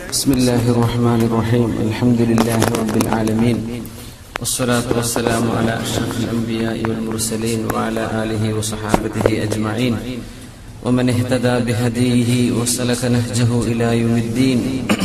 بسم الله الرحمن الرحيم الحمد لله رب العالمين والصلاة والسلام على أشرف الأنبياء والمرسلين وعلى آله وصحابته أجمعين ومن اهتدى بهديه وسلك نهجه إلى يوم الدين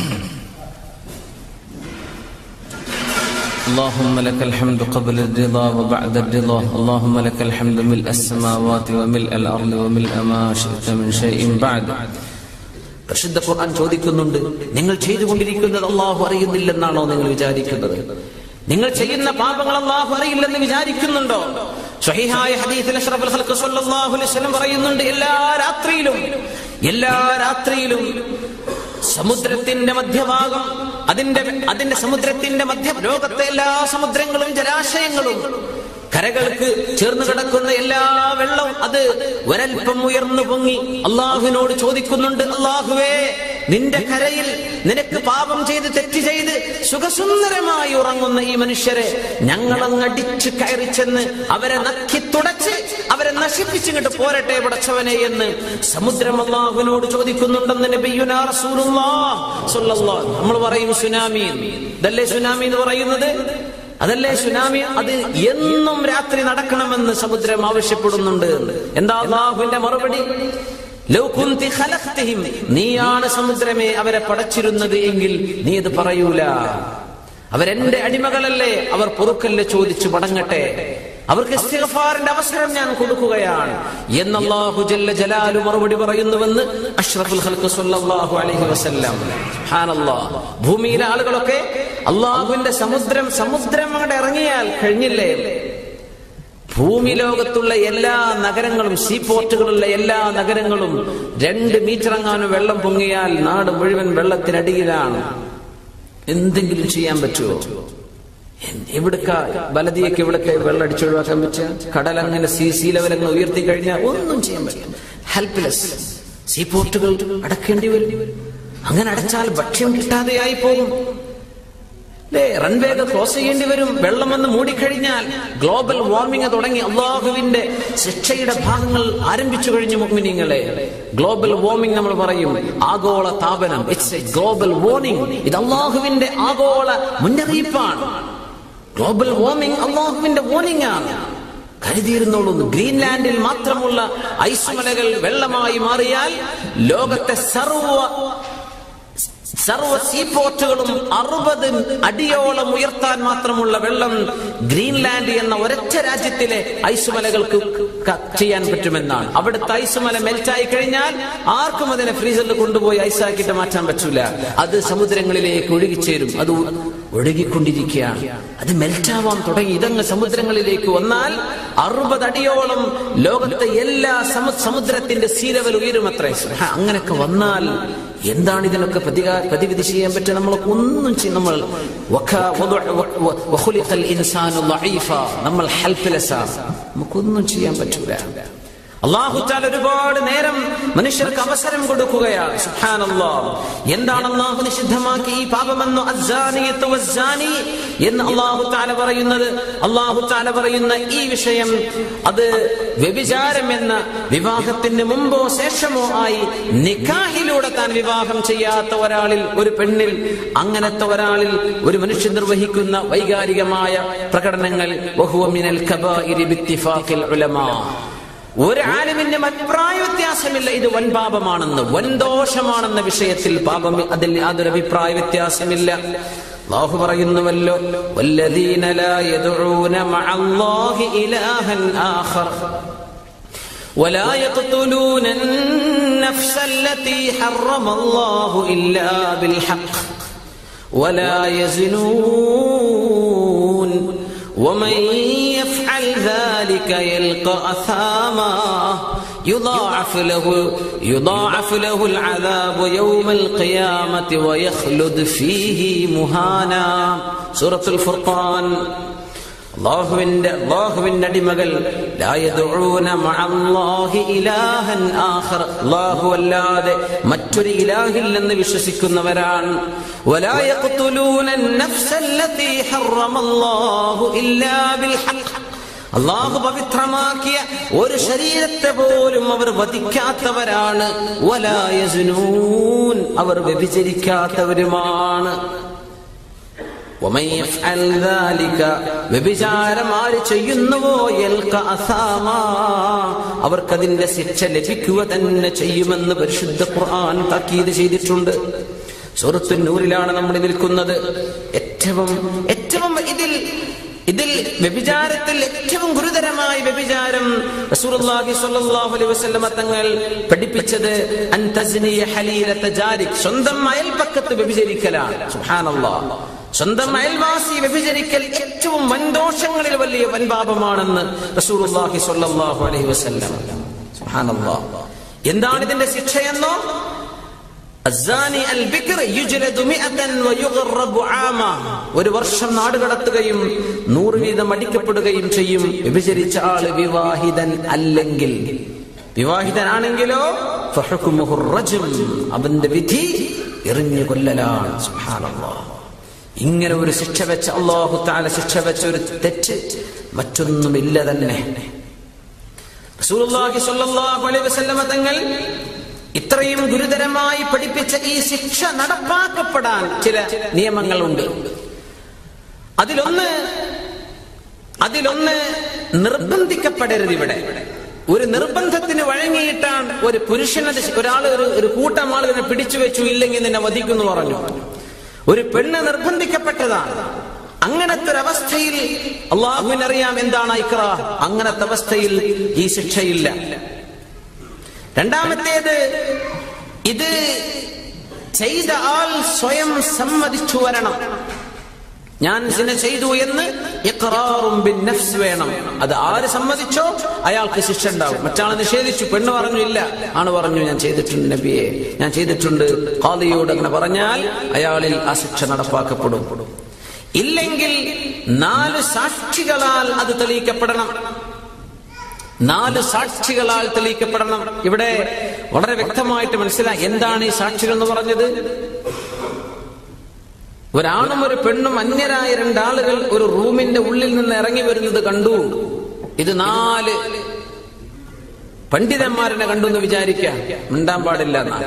اللهم لك الحمد قبل الرضا وبعد الرضا اللهم لك الحمد ملء السماوات وملء الأرض وملء ما شئت من شيء بعد പരിശുദ്ധ ഖുർആൻ ചോദിക്കുന്നുണ്ട് നിങ്ങൾ ചെയ്തുകൊണ്ടിരിക്കുന്നത് അള്ളാഹു അറിയുന്നില്ലെന്നാണോ നിങ്ങൾ വിചാരിക്കുന്നത് നിങ്ങൾ ചെയ്യുന്ന പാപങ്ങൾ അള്ളാഹു അറിയില്ലെന്ന് വിചാരിക്കുന്നുണ്ടോ സ്വഹീഹായ ഹദീസിൽ അഷ്റഫുൽ ഖൽഖ് സ്വല്ലല്ലാഹു അലൈഹി വസല്ലം പറയുന്നുണ്ട് എല്ലാ രാത്രിയിലും എല്ലാ രാത്രിയിലും സമുദ്രത്തിന്റെ മധ്യഭാഗം അതിന്റെ അതിന്റെ സമുദ്രത്തിന്റെ മധ്യ ലോകത്തെ എല്ലാ സമുദ്രങ്ങളും ജലാശയങ്ങളും കരകൾക്ക് ചേർന്ന് കിടക്കുന്ന എല്ലാ വെള്ളവും അത് ഒരൽപ്പം ഉയർന്നു പൊങ്ങി അള്ളാഹുവിനോട് ചോദിക്കുന്നുണ്ട് അള്ളാഹുവേ നിന്റെ കരയിൽ നിനക്ക് പാപം ചെയ്ത് തെറ്റ് ചെയ്ത് സുഖസുന്ദരമായി ഉറങ്ങുന്ന ഈ മനുഷ്യരെ ഞങ്ങളങ്ങ് അടിച്ചു കയറി ചെന്ന് അവരെ നക്കി തുടച്ച് അവരെ നശിപ്പിച്ചിങ്ങോട്ട് പോരട്ടെ പടച്ചവനെ എന്ന് സമുദ്രം അള്ളാഹുവിനോട് ചോദിക്കുന്നുണ്ടെന്ന് നബിയുനാ റസൂലുള്ളാഹ് സ്വല്ലല്ലാഹു നമ്മൾ പറയും സുനാമി ഇതല്ലേ സുനാമി എന്ന് പറയുന്നത് അതല്ലേ സുനാമി അത് എന്നും രാത്രി നടക്കണമെന്ന് സമുദ്രം ആവശ്യപ്പെടുന്നുണ്ട് എന്താ അള്ളാഹുവിന്റെ മറുപടി ലൗ കുന്തി ഖലഖ്തഹിം, നീയാണ് സമുദ്രമേ അവരെ പടച്ചിരുന്നത് എങ്കിൽ നീ ഇത് പറയൂല അവരെന്റെ അടിമകളല്ലേ അവർ പൊറുക്കല്ല് ചോദിച്ചു മടങ്ങട്ടെ അവർക്ക് ഇസ്തിഗ്ഫാറിന്റെ അവസരം ഞാൻ കൊടുക്കുകയാണ് എന്ന് അല്ലാഹു ജല്ല ജലാലു മറുപടി പറയുന്നുവെന്ന് അഷ്റഫുൽ ഖൽഖ് സ്വല്ലല്ലാഹു അലൈഹി വസല്ലം സുബ്ഹാനല്ലാഹ് ഭൂമിയിലെ ആളുകളൊക്കെ അള്ളാഹുവിന്റെ സമുദ്രം സമുദ്രം അങ്ങോട്ട് ഇറങ്ങിയാൽ കഴിഞ്ഞില്ലേ ഭൂമി ലോകത്തുള്ള എല്ലാ നഗരങ്ങളും സീ പോർട്ടുകളുള്ള എല്ലാ നഗരങ്ങളും രണ്ട് മീറ്റർ എങ്ങാനും വെള്ളം പൊങ്ങിയാൽ നാട് മുഴുവൻ വെള്ളത്തിനടിയിലാണ് എന്തെങ്കിലും ചെയ്യാൻ പറ്റുമോ എവിടക്ക ബലതിയൊക്കെ ഇവിടൊക്കെ വെള്ളം അടിച്ചൊഴിവാക്കാൻ പറ്റുക കടൽ അങ്ങനെ സി സി ലെവൽ അങ്ങ് ഉയർത്തി കഴിഞ്ഞാൽ ഒന്നും ചെയ്യാൻ പറ്റില്ല ഹെൽപ്ലെസ് സീ പോർട്ടുകൾ അടക്കേണ്ടി വരും അങ്ങനെ അടച്ചാൽ ഭക്ഷ്യം കിട്ടാതെയായി പോകും അല്ലേ റൺവേകൾ ക്ലോസ് ചെയ്യേണ്ടി വരും വെള്ളം വന്ന് മൂടിക്കഴിഞ്ഞാൽ ഗ്ലോബൽ വാർമിംഗ് തുടങ്ങി അള്ളാഹുവിന്റെ ശിക്ഷയുടെ ഭാഗങ്ങൾ ആരംഭിച്ചു കഴിഞ്ഞു മുഗ്മിനിങ്ങളെ ഗ്ലോബൽ വാർമിംഗ് നമ്മൾ പറയും ആഗോള താപനം ഇറ്റ്സ് എ ഗ്ലോബൽ വാർണിംഗ് ഇത് അള്ളാഹുവിന്റെ ആഗോള മുന്നറിയിപ്പാണ് ഗ്ലോബൽ വാർമിംഗ് അള്ളാഹുവിന്റെ വാർണിംഗ് ആണ് കരുതിയിരുന്നുള്ളൂ ഗ്രീൻലാൻഡിൽ മാത്രമുള്ള ഐസ്മലകൾ വെള്ളമായി മാറിയാൽ ലോകത്തെ സർവ സർവ സീപോർട്ടുകളും അറുപത് അടിയോളം ഉയർത്താൻ മാത്രമുള്ള വെള്ളം ഗ്രീൻലാൻഡ് എന്ന ഒരൊറ്റ രാജ്യത്തിലെ ഐസുമലകൾക്ക് ക- ചെയ്യാൻ പറ്റുമെന്നാണ് അവിടുത്തെ ഐസുമല മെൽറ്റായി കഴിഞ്ഞാൽ ആർക്കും അതിനെ ഫ്രീസറിൽ കൊണ്ടുപോയി ഐസാക്കിയിട്ട് മാറ്റാൻ പറ്റൂല അത് സമുദ്രങ്ങളിലേക്ക് ഒഴുകിച്ചേരും അത് ഒ- ഒഴുകിക്കൊണ്ടിരിക്കുകയാണ് അത് മെൽറ്റാവാൻ തുടങ്ങി ഇതങ്ങ് സമുദ്രങ്ങളിലേക്ക് വന്നാൽ അറുപത് അടിയോളം ലോകത്തെ എല്ലാ സമു- സമുദ്രത്തിന്റെ സീ ലെവൽ ഉയരുമത്രേ ഹാ, അങ്ങനെയൊക്കെ വന്നാൽ എന്താണ് ഇതിനൊക്കെ പ്രതികാ പ്രതിവിധി ചെയ്യാൻ പറ്റുക നമ്മളൊക്കെ ഒന്നും ചെയ്യും നമ്മൾ വഖ- വദുഅ വ- വ- വഖുലിഖൽ ഇൻസാനു ളഈഫ. നമ്മൾ ഹെൽപ്ലെസ് ആണ് നമുക്കൊന്നും ചെയ്യാൻ പറ്റൂല അള്ളാഹു താല ഒരുപാട് നേരം മനുഷ്യർക്ക് അവസരം കൊടുക്കുകയാണ് സുബ്ഹാനല്ലാഹ് എന്താണ് അള്ളാഹു നിഷിദ്ധമാക്കി ഈ പാപമെന്ന് അസ്സാനിയത്ത് വസ്സാനി എന്ന് അള്ളാഹു താല പറയുന്നത് അള്ളാഹു താല പറയുന്ന ഈ വിഷയം അത് വ്യഭിചാരം എന്ന വിവാഹത്തിന് മുമ്പോ ശേഷമോ ആയി നിക്കാഹിലൂടെ താൻ വിവാഹം ചെയ്യാത്ത ഒരാളിൽ ഒരു പെണ്ണിൽ അങ്ങനത്തെ ഒരാളിൽ ഒരു മനുഷ്യൻ നിർവഹിക്കുന്ന വൈകാരികമായ പ്രകടനങ്ങൾ വഹുവ മിനൽ കബാഇരി ബിത്തിഫാഖിൽ ഉലമാ ഒരു ആലിമിന്റെ അഭിപ്രായ വ്യത്യാസമില്ല ഇത് വൻ പാപമാണെന്ന് വൻ ദോഷമാണെന്ന വിഷയത്തിൽ പാപം അതിൽ യാതൊരു അഭിപ്രായ വ്യത്യാസമില്ല അള്ളാഹു പറയുന്നുവല്ലോ വല്ലദീന ലാ യദ്ഊന മഅല്ലാഹി ഇലാഹൻ ആഖർ ولا يقتلون النفس التي حرم الله إلا بالحق ولا يزنون ومن يفعل ذلك يلقى أثاما يضاعف له يضاعف له العذاب يوم القيامة ويخلد فيه مهانا سورة الفرقان അള്ളാഹുവിന്റെ അള്ളാഹുവിന്റെ അടിമകൾ ലായദുഊന മഅല്ലാഹി ഇലാഹൻ ആഖർ അള്ളാഹു അല്ലാതെ മറ്റൊരു ഇലാഹില്ലെന്ന് വിശ്വസിക്കുന്നവരാണ് വലാ യഖ്തുലൂന النفس التي حرم الله إلا بالحق അള്ളാഹു പവിത്രമാക്കിയ ഒരു ശരീരത്തെ പോലും അവർ വധിക്കാത്തവരാണ് വലായസുനൂൻ അവർ വ്യഭിചരിക്കാത്തവരുമാണ് ومن يفعل ذلك വ്യഭിചാരം ആര് ചെയ്യുന്നുവോ യൽക അസാമാ അവർക്കതിന്റെ ശിക്ഷ ലഭിക്കുക തന്നെ ചെയ്യുമെന്ന് പരിശുദ്ധ ഖുർആൻ താക്കീത് ചെയ്തിട്ടുണ്ട് സൂറത്തു നൂറിലാണ് നമ്മൾ നിൽക്കുന്നത് ഏറ്റവും ഏറ്റവും ഇതിൽ ഇതിൽ വ്യഭിചാരത്തിൽ ഏറ്റവും ഗുരുതരമായ വ്യഭിചാരം റസൂലുള്ളാഹി സ്വല്ലല്ലാഹു അലൈഹി വസല്ലമ തങ്ങൾ പഠിപ്പിച്ചത് അൻ തസ്നിയ ഹലീലത ജാരിക് സ്വന്തം അയൽപക്കത്ത് വ്യഭിചരിക്കലാണ് സുബ്ഹാനല്ലാഹ് സ്വന്തം അയൽവാസി വ്യഭിചരിക്കൽ ഏറ്റവും വൻദോഷങ്ങളിൽ വലിയ വൻപാപമാണെന്ന് റസൂലുള്ളാഹി സ്വല്ലല്ലാഹു അലൈഹി വസല്ലം സുബ്ഹാനല്ലാഹ് എന്താണ് ഇതിന്റെ ശിക്ഷയെന്നോ الزاني البكر يجلد مئة ويغرب عاما ഒരു വർഷം നാട് കടത്തുകയും നൂറ് വീതം അടിക്കപ്പെടുകയും ചെയ്യും വിഭജിച്ച ആള് വിവാഹിതൻ അല്ലെങ്കിൽ വിവാഹിതനാണെങ്കിലോ ഫഹുക്കുമുഹു റജും. അവന്റെ വിധി എറിഞ്ഞു കൊല്ലലാണ് സുബ്ഹാനല്ലാഹ് ഇങ്ങനെ ഒരു ശിക്ഷ വെച്ച അള്ളാഹു താല ശിക്ഷ വെച്ച ഒരു തെറ്റ് മറ്റൊന്നുമില്ല തന്നെ റസൂലുള്ളാഹി സ്വല്ലല്ലാഹു അലൈഹി വസല്ലമ തങ്ങൾ ഇത്രയും ഗുരുതരമായി പഠിപ്പിച്ച ഈ ശിക്ഷ നടപ്പാക്കപ്പെടാൻ ചില നിയമങ്ങളുണ്ട് അതിലൊന്ന് അതിലൊന്ന് നിർബന്ധിക്കപ്പെടരുത് ഇവിടെ ഒരു നിർബന്ധത്തിന് വഴങ്ങിയിട്ടാണ് ഒരു പുരുഷനത് ഒരാൾ ഒരു ഒരു കൂട്ടം ആളുകളെ പിടിച്ചു വെച്ചു ഇല്ലെങ്കിൽ നിന്നെ വധിക്കുന്നു പറഞ്ഞു ഒരു പെണ്ണ് നിർബന്ധിക്കപ്പെട്ടതാണ് അങ്ങനത്തെ ഒരു അവസ്ഥയിൽ അള്ളാഹുവിനറിയാം എന്താണ് ഇക്ര അങ്ങനത്തെ അവസ്ഥയിൽ ഈ ശിക്ഷയില്ല രണ്ടാമത്തേത് ഇത് ചെയ്ത ആൾ സ്വയം സമ്മതിച്ചു വരണം ഞാൻ ഇതിനെ ചെയ്തു എന്ന് ഇഖ്റാറും ബിൻ നഫ്സ് വേണം അത് ആര് സമ്മതിച്ചോ അയാൾക്ക് ശിക്ഷ ഉണ്ടാവും മറ്റാൾ നിഷേധിച്ചു പെണ്ണ് പറഞ്ഞു ഇല്ല ആണ് പറഞ്ഞു ഞാൻ ചെയ്തിട്ടുണ്ട് നബിയെ ഞാൻ ചെയ്തിട്ടുണ്ട് ഖാദിയോട് അങ്ങനെ പറഞ്ഞാൽ അയാളിൽ ആ ശിക്ഷ നടപ്പാക്കപ്പെടും ഇല്ലെങ്കിൽ നാല് സാക്ഷികളാൽ അത് തെളിയിക്കപ്പെടണം നാല് സാക്ഷികളാൽ തെളിയിക്കപ്പെടണം ഇവിടെ വളരെ വ്യക്തമായിട്ട് മനസ്സിലായി എന്താണ് ഈ സാക്ഷികൾ എന്ന് പറഞ്ഞത് ഒരാണും ഒരു പെണ്ണും അന്യരായ രണ്ടാളുകൾ ഒരു റൂമിന്റെ ഉള്ളിൽ നിന്ന് ഇറങ്ങി വരുന്നത് കണ്ടു ഇത് നാല് പണ്ഡിതന്മാരനെ കണ്ടു എന്ന് വിചാരിക്കാം മിണ്ടാൻ പാടില്ല എന്നാണ്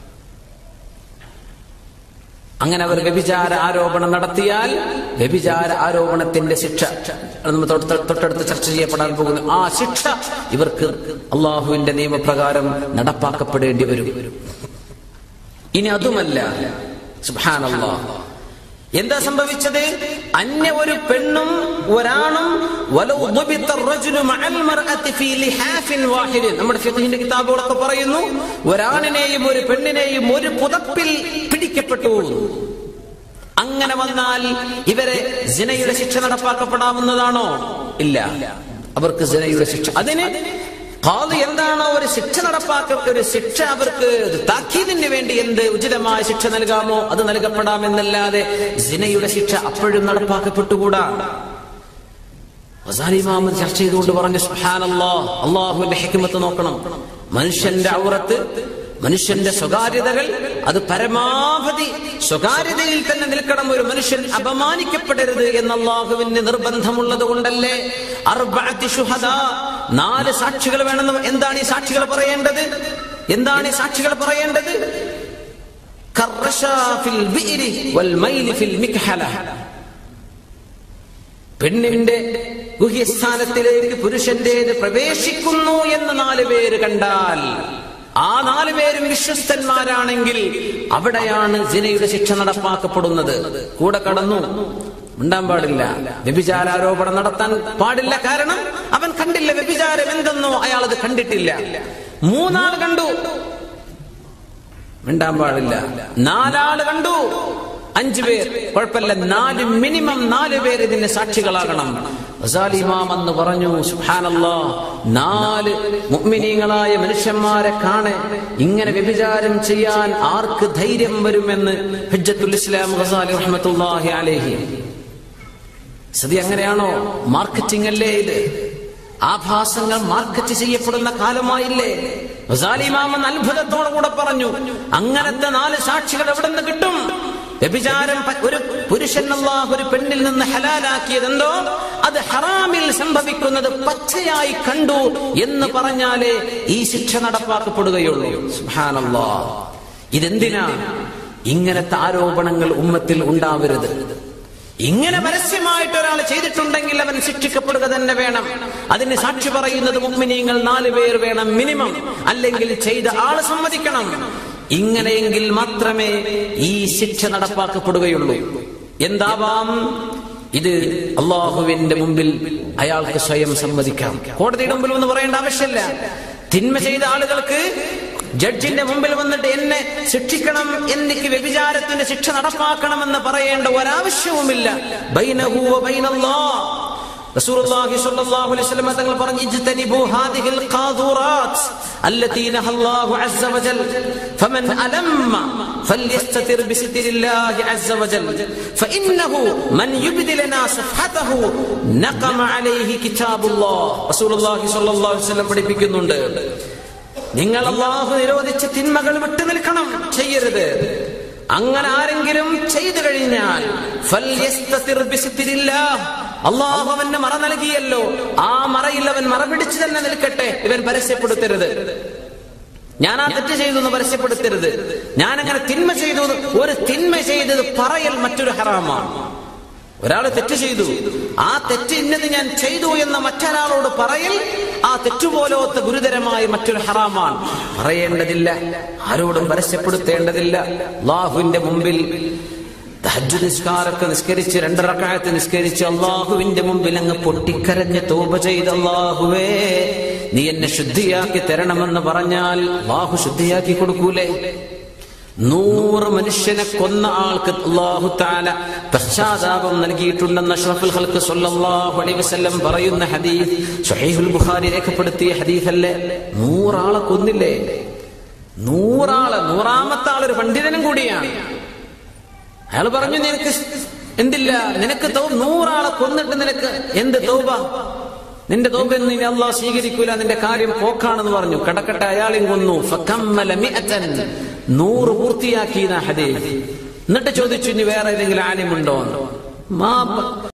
അങ്ങനെ അവർ വ്യഭിചാര ആരോപണം നടത്തിയാൽ വ്യഭിചാര ആരോപണത്തിന്റെ ശിക്ഷ അത് നമ്മൾ തൊട്ട് തൊട്ടടുത്ത് ചർച്ച ചെയ്യപ്പെടാൻ പോകുന്നു ആ ശിക്ഷ ഇവർക്ക് അള്ളാഹുവിന്റെ നിയമപ്രകാരം നടപ്പാക്കപ്പെടേണ്ടി വരും ഇനി അതുമല്ല സുബ്ഹാനല്ലാഹ് എന്താ സംഭവിച്ചത് അന്യ ഒരു പെണ്ണും ഒരാണും വലൗ ضبط الرجل مع المرأة في لحاف واحد നമ്മുടെ ഫിഖഹിന്റെ കിതാബുകളൊക്കെ പറയുന്നു ഒരാണിനെയും ഒരു പെണ്ണിനെയും ഒരു പുതപ്പിൽ പിടിക്കപ്പെട്ടു അങ്ങനെ വന്നാൽ ഇവരെ സിനയുടെ ശിക്ഷ നടപ്പാക്കപ്പെടാവുന്നതാണോ ഇല്ല അവർക്ക് സിനയുടെ ശിക്ഷ അതിന് ഖാദി എന്താണോ ഒരു ശിക്ഷ നടപ്പാക്ക ഒരു ശിക്ഷ അവർക്ക് താക്കീതിന് വേണ്ടി എന്ത് ഉചിതമായ ശിക്ഷ നൽകാമോ അത് നൽകപ്പെടാമെന്നല്ലാതെ സിനയുടെ ശിക്ഷ അപ്പോഴും നടപ്പാക്കപ്പെട്ടുകൂടാ വസാലിമാമൻ ചർച്ച ചെയ്തുകൊണ്ട് പറഞ്ഞു സുഹാനല്ലാ അള്ളാഹുവിന്റെ ഹിക്മത്ത് നോക്കണം മനുഷ്യന്റെ ഔറത്ത് മനുഷ്യന്റെ സ്വകാര്യതകൾ അത് പരമാവധി സ്വകാര്യതയിൽ തന്നെ നിൽക്കണം ഒരു മനുഷ്യൻ അപമാനിക്കപ്പെടരുത് എന്ന അള്ളാഹുവിന് നിർബന്ധമുള്ളത് കൊണ്ടല്ലേ അർബഅത്തി ശുഹദാ നാല് സാക്ഷികൾ വേണമെന്ന് എന്താണ് ഈ സാക്ഷികൾ പറയേണ്ടത് എന്താണ് ഈ സാക്ഷികൾ പറയേണ്ടത് കർറശാ ഫിൽ ബിഇരി വൽ മൈലി ഫിൽ മിക്ഹല പെണ്ണിന്റെ ഗുഹ്യസ്ഥാനത്തിലേക്ക് പുരുഷന്റേത് പ്രവേശിക്കുന്നു എന്ന് നാല് പേര് കണ്ടാൽ ആ നാല് പേരും വിശ്വസ്തന്മാരാണെങ്കിൽ അവിടെയാണ് ജിനയുടെ ശിക്ഷ നടപ്പാക്കപ്പെടുന്നത് കൂടെ കടന്നു ഉണ്ടാൻ പാടില്ല വ്യഭിചാരാരോപണം നടത്താൻ പാടില്ല കാരണം അവൻ കണ്ടില്ല വ്യഭിചാരം എന്തെന്നോ അയാൾ അത് കണ്ടിട്ടില്ല മൂന്നാൾ കണ്ടു മിണ്ടാൻ പാടില്ല നാലാള് കണ്ടു അഞ്ചു പേർ കുഴപ്പമില്ല നാല് മിനിമം നാല് പേർ ഇതിന് സാക്ഷികളാകണം ഇമാം എന്ന് പറഞ്ഞു സുഹാനല്ലാ നാല് മുഅ്മിനീങ്ങളായ മനുഷ്യന്മാരെ കാണെ ഇങ്ങനെ വ്യഭിചാരം ചെയ്യാൻ ആർക്ക് ധൈര്യം വരുമെന്ന് ഹജ്ജത്തുൽ ഇസ്ലാം ഗസാലി റഹ്മത്തുള്ളാഹി അലൈഹി സ്ഥിതി അങ്ങനെയാണോ മാർക്കറ്റിംഗ് അല്ലേ ഇത് ആഭാസങ്ങൾ മാർക്കറ്റ് ചെയ്യപ്പെടുന്ന കാലമായില്ലേ ഇമാമൻ അത്ഭുതത്തോടു കൂടെ പറഞ്ഞു അങ്ങനത്തെ നാല് സാക്ഷികൾ എവിടെ നിന്ന് കിട്ടും വ്യഭിചാരം പ- ഒരു പുരുഷൻ അള്ളാഹു ഒരു പെണ്ണിൽ നിന്ന് ഹലാലാക്കിയതെന്തോ അത് ഹറാമിൽ സംഭവിക്കുന്നത് പച്ചയായി കണ്ടു എന്ന് പറഞ്ഞാലേ ഈ ശിക്ഷ നടപ്പാക്കപ്പെടുകയുള്ളൂ സുബ്ഹാനല്ലാ ഇതെന്തിനാ ഇങ്ങനത്തെ ആരോപണങ്ങൾ ഉമ്മത്തിൽ ഉണ്ടാവരുത് ഇങ്ങനെ പരസ്യമായിട്ട് ഒരാൾ ചെയ്തിട്ടുണ്ടെങ്കിൽ അവൻ ശിക്ഷിക്കപ്പെടുക തന്നെ വേണം അതിന് സാക്ഷി പറയുന്നത് മുഗ്മിനീങ്ങൾ നാല് പേർ വേണം മിനിമം അല്ലെങ്കിൽ ചെയ്ത ആള് സമ്മതിക്കണം ഇങ്ങനെയെങ്കിൽ മാത്രമേ ഈ ശിക്ഷ നടപ്പാക്കപ്പെടുകയുള്ളൂ എന്താവാം ഇത് അള്ളാഹുവിന്റെ മുമ്പിൽ അയാൾക്ക് സ്വയം സമ്മതിക്കാം കോടതിയുടെ മുമ്പിൽ ഒന്ന് പറയേണ്ട ആവശ്യമില്ല തിന്മ ചെയ്ത ആളുകൾക്ക് ജഡ്ജിന്റെ മുമ്പിൽ വന്നിട്ട് എന്നെ ശിക്ഷിക്കണം എനിക്ക് വ്യഭിചാരത്തിന്റെ ശിക്ഷ നടപ്പാക്കണമെന്ന് പറയേണ്ട ഒരാവശ്യവുമില്ല ബൈനഹു വ ബൈനല്ലാഹ്. റസൂലുള്ളാഹി സ്വല്ലല്ലാഹു അലൈഹി വസല്ലം തങ്ങൾ പറഞ്ഞു ഇജ്തനിബു ഹാദിഹിൽ ഖാദൂറാത്ത് التي نهى الله عز وجل فمن ألم فليستتر بستر الله عز وجل فإنه من يبدي لنا صفحته نقم عليه كتاب الله رسول الله صلى الله عليه وسلم പഠിപ്പിക്കുന്നുണ്ട് നിങ്ങൾ അള്ളാഹു നിരോധിച്ച തിന്മകൾ വിട്ടു നിൽക്കണം ചെയ്യരുത് അങ്ങനെ ആരെങ്കിലും ചെയ്തു കഴിഞ്ഞാൽ ഫൽയസ്തതിർ ബിസിത്തിരില്ലാഹ്. അള്ളാഹു അവന് മറ നൽകിയല്ലോ ആ മറയിൽ അവൻ മറ പിടിച്ചു തന്നെ നിൽക്കട്ടെ ഇവൻ പരസ്യപ്പെടുത്തരുത് ഞാൻ ആ തെറ്റ് ചെയ്തു എന്ന് പരസ്യപ്പെടുത്തരുത് ഞാൻ അങ്ങനെ തിന്മ ചെയ്തു എന്ന് ഒരു തിന്മ ചെയ്തത് പറയൽ മറ്റൊരു ഹറാമാണ് ഒരാൾ തെറ്റ് ചെയ്തു ആ തെറ്റ് ഇന്നത് ഞാൻ ചെയ്തു എന്ന മറ്റൊരാളോട് പറയൽ ആ തെറ്റുപോലോത്ത ഗുരുതരമായ മറ്റൊരു ഹറാമാണ് പറയേണ്ടതില്ല ആരോടും പരസ്യപ്പെടുത്തേണ്ടതില്ല അള്ളാഹുവിന്റെ മുമ്പിൽ തഹജ്ജുദ് നിസ്കാരമൊക്കെ നിസ്കരിച്ച് രണ്ടറക്കായത്ത് നിസ്കരിച്ച് അള്ളാഹുവിന്റെ മുമ്പിൽ അങ്ങ് പൊട്ടിക്കരഞ്ഞ് തോപ ചെയ്ത് അള്ളാഹുവേ നീ എന്നെ ശുദ്ധിയാക്കി തരണമെന്ന് പറഞ്ഞാൽ അള്ളാഹു ശുദ്ധിയാക്കി കൊടുക്കൂലേ നൂറ് മനുഷ്യനെ കൊന്ന ആൾക്ക് അള്ളാഹു താല പശ്ചാത്താപം നൽകിയിട്ടുണ്ടെന്ന് അഷ്റഫുൽ ഖൽക്ക് സല്ലല്ലാഹു അലൈഹി വസല്ലം പറയുന്ന ഹദീസ് സ്വഹീഹുൽ ബുഖാരി രേഖപ്പെടുത്തിയ ഹദീസല്ലേ നൂറാളെ കൊന്നില്ലേ നൂറാള് നൂറാമത്തെ ആളൊരു പണ്ഡിതനും കൂടിയാണ് അയാൾ പറഞ്ഞു നിനക്ക് എന്തില്ല നിനക്ക് തൗ- നൂറാളെ കൊന്നിട്ട് നിനക്ക് എന്ത് തൗബ നിന്റെ തോപൊന്നും ഇനി അള്ളാഹ് സ്വീകരിക്കൂല നിന്റെ കാര്യം പോക്കാണെന്ന് പറഞ്ഞു കടക്കട്ടെ അയാളെയും കൊന്നു ഫകമ്മല മിഅതൻ. നൂറ് പൂർത്തിയാക്കി ഹദീസ് എന്നിട്ട് ചോദിച്ചു ഇനി വേറെ ഏതെങ്കിലും ആലിമുണ്ടോ മാ